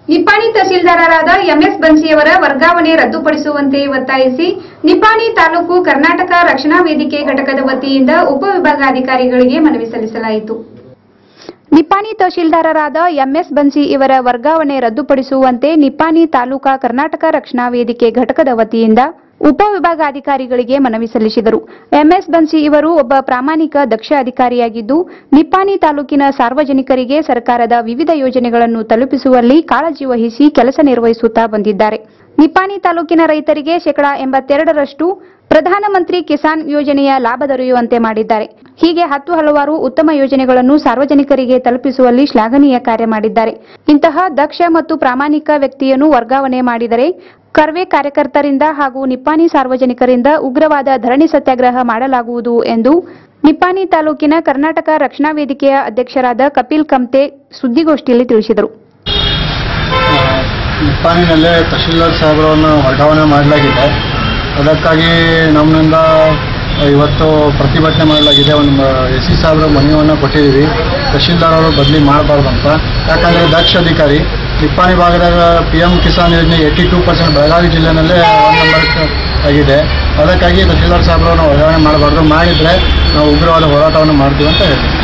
Nippani ತಹಸೀಲ್ದಾರರಾದ MS ಬನ್ಸಿಯವರ ವರ್ಗಾವಣೆ ರದ್ದುಪಡಿಸುವಂತೆ ಒತ್ತಾಯಿಸಿ ನಿಪ್ಪಾಣಿ ತಾಲೂಕು ಕರ್ನಾಟಕ ರಕ್ಷಣಾ ವೇದಿಕೆ ಘಟಕದ ವತಿಯಿಂದ ಉಪವಿಭಾಗಾಧಿಕಾರಿಗಳಿಗೆ ಮನವಿ ಸಲ್ಲಿಸಲಾಯಿತು ನಿಪ್ಪಾಣಿ ತಹಶೀಲ್ದಾರರಾದ ಎಂಎಸ್ ಬನ್ಸಿ ಇವರ ವರ್ಗಾವಣೆ ರದ್ದುಪಡಿಸುವಂತೆ ನಿಪ್ಪಾಣಿ ತಾಲೂಕಾ ಕರ್ನಾಟಕ ರಕ್ಷಣಾ ವೇದಿಕೆ ಘಟಕದ ವತಿಯಿಂದ ಉಪವಿಭಾಗಾಧಿಕಾರಿಗಳಿಗೆ ಮನವಿ ಸಲ್ಲಿಸಿದರು ಎಂಎಸ್ ಬನ್ಸಿ ಇವರು ಒಬ್ಬ ಪ್ರಾಮಾಣಿಕ ದಕ್ಷ ಅಧಿಕಾರಿಯಾಗಿದ್ದು ನಿಪ್ಪಾಣಿ ತಾಲೂಕಿನ ಸಾರ್ವಜನಿಕರಿಗೆ ಸರ್ಕಾರದ ವಿವಿಧ ಯೋಜನೆಗಳನ್ನು ತಲುಪಿಸುವಲ್ಲಿ ಕಾಳಜಿ ವಹಿಸಿ ಕೆಲಸ ನಿರ್ವಹಿಸುತ್ತಾ ಬಂದಿದ್ದಾರೆ ನಿಪ್ಪಾಣಿ ತಾಲೂಕಿನ ರೈತರಿಗೆ ಶೇಕಡಾ ಎಂಬತ್ತೆರಡರಷ್ಟು ಪ್ರಧಾನಮಂತ್ರಿ ಕಿಸಾನ್ ಯೋಜನೆಯ ಲಾಭ ದೊರೆಯುವಂತೆ ಮಾಡಿದ್ದಾರೆ ಹೀಗೆ ಹತ್ತು ಹಲವಾರು ಉತ್ತಮ ಯೋಜನೆಗಳನ್ನು ಸಾರ್ವಜನಿಕರಿಗೆ ತಲುಪಿಸುವಲ್ಲಿ ಶ್ಲಾಘನೀಯ ಕಾರ್ಯ ಮಾಡಿದ್ದಾರೆ ಇಂತಹ ದಕ್ಷ ಮತ್ತು ಪ್ರಾಮಾಣಿಕ ವ್ಯಕ್ತಿಯನ್ನು ವರ್ಗಾವಣೆ ಮಾಡಿದರೆ ಕರ್ವೆ ಕಾರ್ಯಕರ್ತರಿಂದ ಹಾಗೂ ನಿಪ್ಪಾಣಿ ಸಾರ್ವಜನಿಕರಿಂದ ಉಗ್ರವಾದ ಧರಣಿ ಸತ್ಯಾಗ್ರಹ ಮಾಡಲಾಗುವುದು ಎಂದು ನಿಪ್ಪಾಣಿ ತಾಲೂಕಿನ ಕರ್ನಾಟಕ ರಕ್ಷಣಾ ವೇದಿಕೆಯ ಅಧ್ಯಕ್ಷರಾದ ಕಪಿಲ್ ಕಮ್ತೆ ಸುದ್ದಿಗೋಷ್ಠಿಯಲ್ಲಿ ತಿಳಿಸಿದರು ನಿಪ್ಪಾಣಿನಲ್ಲೇ ತಹಶೀಲ್ದಾರ್ ಸಾಹೇಬರನ್ನು ವರ್ಗಾವಣೆ ಮಾಡಲಾಗಿದೆ ಅದಕ್ಕಾಗಿ ನಮ್ಮಿಂದ ಇವತ್ತು ಪ್ರತಿಭಟನೆ ಮಾಡಲಾಗಿದೆ ಒಂದು ಎಸ್ ಸಿ ಸಾಹೇಬರ ಮನವಿಯನ್ನು ಕೊಟ್ಟಿದ್ದೀವಿ ತಹಶೀಲ್ದಾರ್ ಅವರು ಬದಲಿ ಮಾಡಬಾರ್ದಂತ ಯಾಕಂದರೆ ದಕ್ಷ ಅಧಿಕಾರಿ ನಿಪ್ಪಾಣಿ ಭಾಗದಾಗ ಪಿ ಎಮ್ ಕಿಸಾನ್ ಯೋಜನೆ ಏಯ್ಟಿ ಟೂ ಪರ್ಸೆಂಟ್ ಬೆಳಗಾವಿ ಜಿಲ್ಲೆನಲ್ಲೇ ಒನ್ ನಂಬರ್ ಆಗಿದೆ ಅದಕ್ಕಾಗಿ ತಹಶೀಲ್ದಾರ್ ಸಾಹೇಬರನ್ನು ವರ್ಗಾವಣೆ ಮಾಡಬಾರ್ದು ಮಾಡಿದರೆ ನಾವು ಉಗ್ರವಾದ ಹೋರಾಟವನ್ನು ಮಾಡ್ತೀವಿ ಅಂತ ಹೇಳ್ತೀವಿ